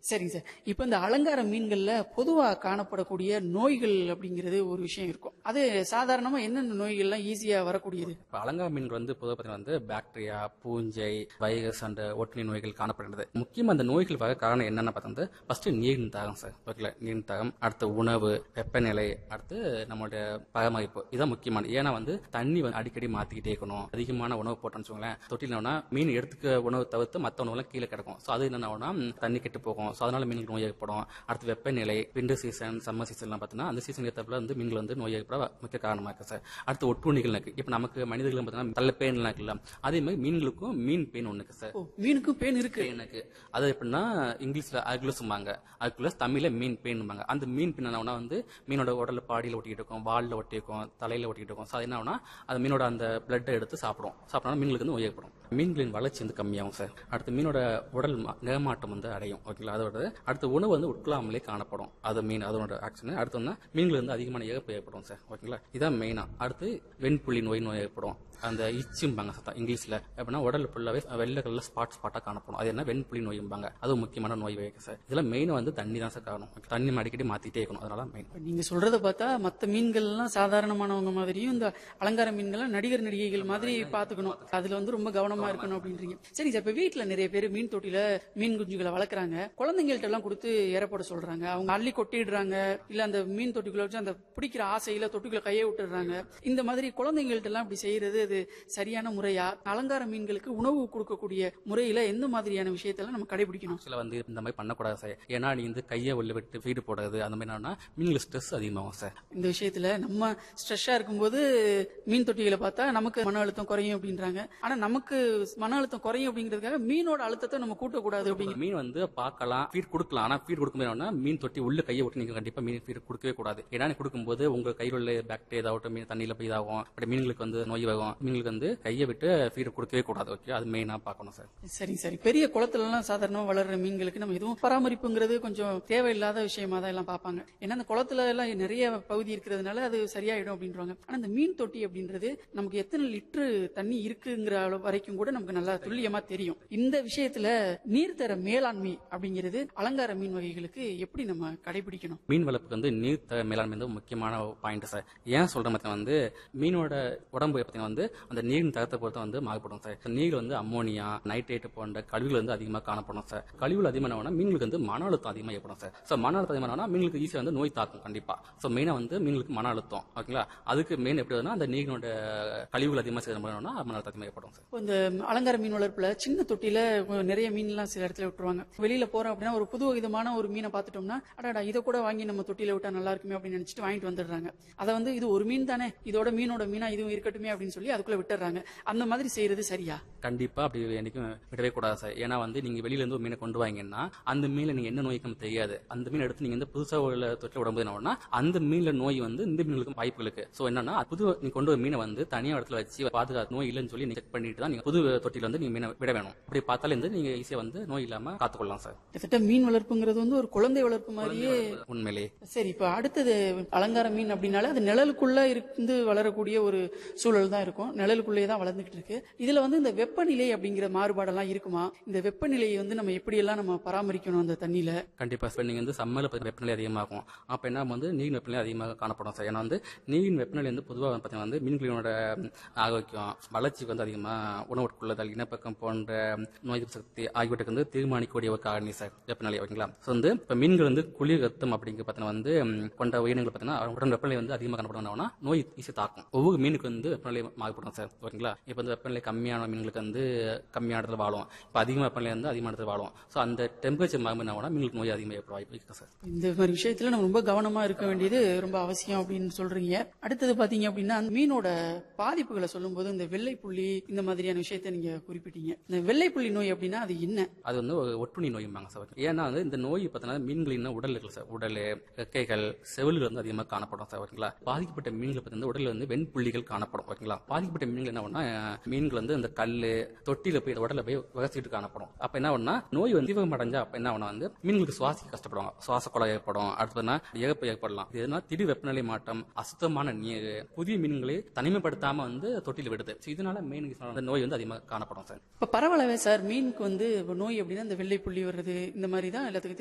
சரிங்க சார் இப்போ இந்த அலங்கார மீன்கள்ல பொதுவா காணப்படக்கூடிய நோய்கள் அப்படிங்கிறது ஒரு விஷயம் இருக்கும் அது சாதாரணமா என்னென்ன நோய்கள்லாம் ஈஸியா வரக்கூடியது இப்போ அலங்கார மீன்கள் வந்து பொதுவாக பார்த்தீங்கன்னா வந்து பாக்டீரியா பூஞ்சை வைரஸ் அண்ட் ஒட்டுணி நோய்கள் காணப்படுகிறது முக்கியமாக அந்த நோய்கள் வர காரணம் என்னென்ன பார்த்தா ஃபர்ஸ்ட் நீரின் தாகம் சார் ஓகேங்களா நீரின் தாகம் அடுத்து உணவு வெப்பநிலை அடுத்து நம்மளுடைய பராமரிப்பு இதான் முக்கியமான ஏன்னா வந்து தண்ணி வந்து அடிக்கடி மாத்திக்கிட்டே இருக்கணும் அதிகமான உணவு போட்டோம்னு வச்சுக்கோங்களேன் தொட்டிலனா மீன் எடுத்துக்க உணவு தவிர்த்து மற்ற உணவுலாம் கீழே கிடக்கும் ஸோ அது என்னன்னா தண்ணி கெட்டு போகும் ஸோ அதனால மீன்களுக்கு நோய் ஏற்படும் அடுத்து வெப்பநிலை விண்டர் சீசன் சம்மர் சீசன்லாம் பார்த்தீங்கன்னா அந்த சீசன் ஏற்றப்பல வந்து மீன்கள் வந்து நோய் ஏற்பட முக்கிய காரணமாக இருக்கு சார் அடுத்து ஒட்டுண்ணிகள் இருக்கு இப்போ நமக்கு மனிதர்கள் பார்த்தீங்கன்னா தள்ள பேன்லாம் இருக்குல்ல அதே மாதிரி மீன்களுக்கும் மீன் பேன் ஒன்று இருக்கு சார் ஓ மீனுக்கும் பேன் இருக்கு எனக்கு அது எப்படின்னா இங்கிலீஷ்ல அகுலஸ்ம்பாங்க அகுலஸ் தமிழ்ல மீன் பேன்பாங்க அந்த மீன் பேன் என்ன வந்து மீனோட உடல்ல பாடியில ஒட்டிக்கிட்டு இருக்கும் வால்ல ஒட்டி இருக்கும் தலையில ஒட்டிக்கிட்டு இருக்கும் ஸோ அது என்ன ஆகும்னா அது மீனோட அந்த பிளட்டை எடுத்து சாப்பிடும் சாப்பிட்டா மீன்களுக்கு வந்து நோய் ஏற்படும் மீன்களின் வளர்ச்சி வந்து கம்மியாகும் சார் அடுத்து மீனோட உடல் மா- நிறமாட்டம் வந்து அடையும் ஓகேங்களா அதோட அடுத்த உணவு வந்து உட்கொள்ளாமலே காணப்படும் அது மீன் அதோட ஆக்ஷன் அடுத்து வந்து மீன்கள் வந்து அதிகமான இழப்பு ஏற்படும் சார் ஓகேங்களா இதான் மெயினா அடுத்து வெண்புள்ளி நோய் நோய் ஏற்படும் அந்த இச்சும்பாங்க சத்தம் இங்கிலீஷ்ல எப்படின்னா உடல் ஃபுல்லாவே வெள்ளை கலர்ல ஸ்பாட் ஸ்பாட்டா காணப்படும் அது என்ன வெண்புள்ளி நோயும்பாங்க அது முக்கியமான நோய் வகை சார் இதெல்லாம் மெயின் வந்து தண்ணி தான் சார் காரணம் தண்ணி நம்ம அடிக்கடி மாத்திட்டே இருக்கணும் அதனால மெயின் இப்ப நீங்க சொல்றத பார்த்தா மத்த மீன்கள்லாம் சாதாரணமானவங்க மாதிரியும் இந்த அலங்கார மீன்கள்லாம் நடிகர் நடிகைகள் மாதிரி பாத்துக்கணும் அதுல வந்து ரொம்ப கவனமா இருக்கணும் அப்படின்றீங்க சரி சார் இப்ப வீட்டுல நிறைய பேர் மீன் தொட்டில மீன் குஞ்சுகளை வளர்க்குறாங்க குழந்தைங்கள்ட்ட எல்லாம் கொடுத்து ஏறப்பட சொல்றாங்க அவங்க அள்ளி கொட்டிடுறாங்க இல்ல அந்த மீன் தொட்டிக்குள்ள வச்சு அந்த பிடிக்கிற ஆசையில தொட்டிக்குள்ள கையை விட்டுடுறாங்க இந்த மாதிரி குழந்தைங்கள்ட்ட எல்லாம் இப்படி செய்யறது அது சரியான முறையா அலங்கார மீன்களுக்கு உணவு கொடுக்கக்கூடிய முறையில எந்த மாதிரியான விஷயத்தெல்லாம் நம்ம கடைபிடிக்கணும் ஆக்சுவலா வந்து இந்த மாதிரி பண்ணக்கூடாது சார் ஏன்னா நீ வந்து கையை உள்ள விட்டு ஃபீடு போடுறது அந்த மாதிரி என்னன்னா மீன்களுக்கு ஸ்ட்ரெஸ் அதிகமாகும் சார் இந்த விஷயத்துல நம்ம ஸ்ட்ரெஸ்ஸா இருக்கும்போது மீன் தொட்டிகளை பார்த்தா நமக்கு மன அழுத்தம் குறையும் அப்படின்றாங்க ஆனா நமக்கு மன அழுத்தம் குறையும் அப்படிங்கிறதுக்காக மீனோட அழுத்தத்தை நம்ம கூட்டக்கூடாது அப்படிங்கிற மீன் வந்து பார்க்கலாம் ஃபீட் கொடுக்கலாம் ஆனா ஃபீட் கொடுக்கும்போது என்னன்னா மீன் தொட்டி உள்ள கையை விட்டு நீங்க கண்டிப்பா மீன் ஃபீட் கொடுக்கவே கூடாது ஏன்னா நீ கொடுக்கும்போது உங்க கையில் உள்ள பாக்டீரியா ஏதாவட்டும் மீன் தண்ணியில போய் இதாகும் அப்படி மீன்களுக்கு வந்து நோய் வரும் மீன்களுக்கு வந்து கையை விட்டு ஃபீட் கொடுக்கவே கூடாது ஓகே அது மெயினா பார்க்கணும் சார் சரி சரி பெரிய குளத்துல எல்லாம் சாதாரணமா வளர்ற மீன்களுக்கு நம்ம எதுவும் பராமரிப்புங்கிறது கொஞ்சம் தேவையில்லாத விஷயமா தான் எல்லாம் பார்ப்பாங்க ஏன்னா அந்த குளத்துல எல்லாம் நிறைய பகுதி இருக்கிறதுனால அது சரியாயிடும் அப்படின்றாங்க ஆனா இந்த மீன் தொட்டி அப்படின்றது நமக்கு எத்தனை லிட்டரு தண்ணி இருக்குங்கிற அளவு வரைக்கும் கூட நமக்கு நல்லா துல்லியமா தெரியும் இந்த விஷயத்துல நீர்த்தர மேலாண்மை அப்படிங்கிறது அலங்கார மீன் வகைகளுக்கு எப்படி நம்ம கடைபிடிக்கணும் மீன் வளர்ப்புக்கு வந்து நீர் த- மேலாண்மை வந்து முக்கியமான பாயிண்ட் சார் ஏன் சொல்ற மாதிரி வந்து மீனோட உடம்பு பார்த்தீங்கன்னா வந்து அந்த நீரின் தரத்தை பொறுத்து வந்து மாறுபடும் சார் நீர் வந்து அம்மோனியா நைட்ரேட் போன்ற கழிவுகள் வந்து அதிகமாக காணப்படும் சார் கழிவுகள் அதிகமான மீன்களுக்கு வந்து மன அழுத்தம் அதிகமாக ஏற்படும் சார் ஸோ மன அழுத்தம் அதிகமான மீன்களுக்கு ஈஸியாக வந்து நோய் தாக்கும் கண்டிப்பா ஸோ மெயினாக வந்து மீன்களுக்கு மன அழுத்தம் ஓகேங்களா அதுக்கு மெயின் எப்படி வருதுன்னா அந்த நீரினோட கழிவுகள் அதிகமாக சேர்ந்து மன அழுத்தம் அதிகமாக ஏற்படும் சார் இப்போ இந்த அலங்கார மீன் வளர்ப்புல சின்ன தொட்டில நிறைய மீன்லாம் சில இடத்துல விட்டுருவாங்க வெளியில போறோம் அப்படின்னா ஒரு புது விதமான ஒரு மீனை பார்த்துட்டோம்னா அடாடா இதை கூட வாங்கி நம்ம தொட்டில விட்டா நல்லா இருக்குமே அப்படின்னு நினைச்சிட்டு வாங்கிட்டு வந்துடுறாங்க அதை வந்து இது ஒரு மீன் தானே இதோட மீனோட மீனா இதுவும் இருக்கட்டுமே அப்படின்னு சொல்லி அதுக்குள்ள விட்டுறாங்க அந்த மாதிரி செய்யறது சரியா கண்டிப்பா அப்படி என்னைக்கும் விடவே கூடாது சார் ஏன்னா வந்து நீங்க வெளியில இருந்து ஒரு மீனை கொண்டு வாங்கன்னா அந்த மீன்ல நீங்க என்ன நோய்க்கும் தெரியாது அந்த மீன் எடுத்து நீங்க வந்து புதுசா உள்ள தொட்டில உடம்பு என்னன்னா அந்த மீன்ல நோய் வந்து இந்த மீன்களுக்கும் வாய்ப்பு இருக்கு சோ என்னன்னா புது நீங்க கொண்டு வர மீனை வந்து தனியா இடத்துல வச்சு பாதுகாத்து நோய் இல்லைன்னு சொல்லி நீங்க செக் பண்ணிட்டு தான் நீங்க புது தொட்டில வந்து நீங்க மீனை விட வேணும் அப்படி பார்த்தாலே வந்து நீங்க ஈஸியா வந்து நோய் இல்லாம காத்துக்கொள்ளலாம் சார் கிட்டத்தட்ட மீன் வளர்ப்புங்கிறது வந்து ஒரு குழந்தை வளர்ப்பு மாதிரியே உண்மையிலே சரி இப்ப அடுத்தது அலங்கார மீன் அப்படின்னாலே அது நிழலுக்குள்ள இருந்து வளரக்கூடிய ஒரு சூழல் தான் இருக்கும் நிழலுக்குள்ளேயே தான் வளர்ந்துகிட்டு இருக்கு இதுல வந்து இந்த வெப்பநிலை அப்படிங்கிற மாறுபாடெல்லாம் இருக்குமா இந்த வெப்பநிலையை வந்து நம்ம எப்படியெல்லாம் நம்ம பராமரிக்கணும் அந்த தண்ணியில கண்டிப்பா சார் நீங்க வந்து சம்மர்ல பார்த்து வெப்பநிலை அதிகமாகும் அப்ப என்ன வந்து நீரின் வெப்பநிலை அதிகமாக காணப்படும் சார் ஏன்னா வந்து நீரின் வெப்பநிலை வந்து பொதுவாக பார்த்தீங்கன்னா வந்து மீன்களோட ஆரோக்கியம் வளர்ச்சிக்கு வந்து அதிகமா உணவு உட்கொள்ளுதல் இனப்பக்கம் போன்ற நோய் எதிர்ப்பு சக்தி ஆகியவற்றுக்கு வந்து தீர்மானிக்கக்கூடிய ஒரு காரணி சார் வெப்பநிலை ஓகேங்களா ஸோ வந்து இப்போ மீன்கள் வந்து குளிர் ரத்தம் அப்படிங்கிற பார்த்தீங்கன்னா வந்து ம், கொண்ட உயிரினங்கள் பார்த்தீங்கன்னா உடல் வெப்பநிலை வந்து அதிகமாக காணப்படும்னா நோய் ஈஸி தாக்கும் ஒவ்வொரு மீனுக்கு வந்து வெப்பநிலை மாறுபடும் சார் ஓகேங்களா இப்போ வந்து வெப்பநிலை கம்மியான மீன்களுக்கு வந்து கம்மியான இடத்துல வாழும் இப்போ அதிகமாக வெப்பநிலை வந்து அதிகமான இடத்துல வாழும் ஸோ அந்த டெம்பரேச்சர் மாறும் என்ன ஆகும்னா மீன்களுக்கு நோய் அதிகமாக ஏற்பட வாய்ப்பு இருக்கு சார் இந்த மாதிரி விஷயத்துல நம்ம ரொம்ப கவனமா இருக்க வேண்டியது ரொம்ப அவசியம் அப்படின்னு சொல்றீங்க அடுத்தது பாத்தீங்க அப்படின்னா அந்த மீனோட பாதிப்புகளை சொல்லும்போது இந்த வெள்ளை புள்ளி இந்த மாதிரியான விஷயத்த நீங்க குறிப்பிட்டீங்க இந்த வெள்ளை புள்ளி நோய் அப்படின்னா அது என்ன அது வந்து ஒரு ஒட்டுண்ணி நோயும்பாங்க சார் ஏன்னா வந்து இந்த நோய் பார்த்தீங்கன்னா மீன்களின் உடல் இருக்குல்ல சார் உடல் ரெக்கைகள் செவில்கள் வந்து அதிகமாக காணப்படும் சார் ஓகேங்களா பாதிக்கப்பட்ட மீன்கள் பார்த்தீங்கன்னா உடல்ல வந்து வெண்புள்ளிகள் காணப்படும் ஓகேங்களா பாதிக்கப்பட்ட மீன்கள் என்ன பண்ணா மீன்கள் வந்து இந்த கல் தொட்டியில போய் உடல்ல போய் வகச்சிட்டு காணப்படும் அப்ப என்ன பண்ணா நோய் வந்து தீவிரம் அடைஞ்சா அப்ப என்ன பண்ணா வந்து மீன்களுக்கு சுவாசிக்க கஷ்டப்படுவாங்க சுவாச குழாய் ஏற்படும் அடுத்து பார்த்தீங்கன்னா இறப்பு ஏற்படலாம் இது எதுனா திடீர் வெப்பநிலை மாற்றம் அசுத்தமான நீர் புதிய மீன்களை தனிமைப்படுத்தாம வந்து தொட்டில விடுது So இதனால மீன் நோய் வந்து அதிகமாக காணப்படும் சார் இப்ப பரவாயில்லவே சார் மீனுக்கு வந்து இப்ப நோய் அப்படின்னா இந்த வெள்ளை புள்ளி வர்றது இந்த மாதிரி தான் எல்லாத்துக்கும்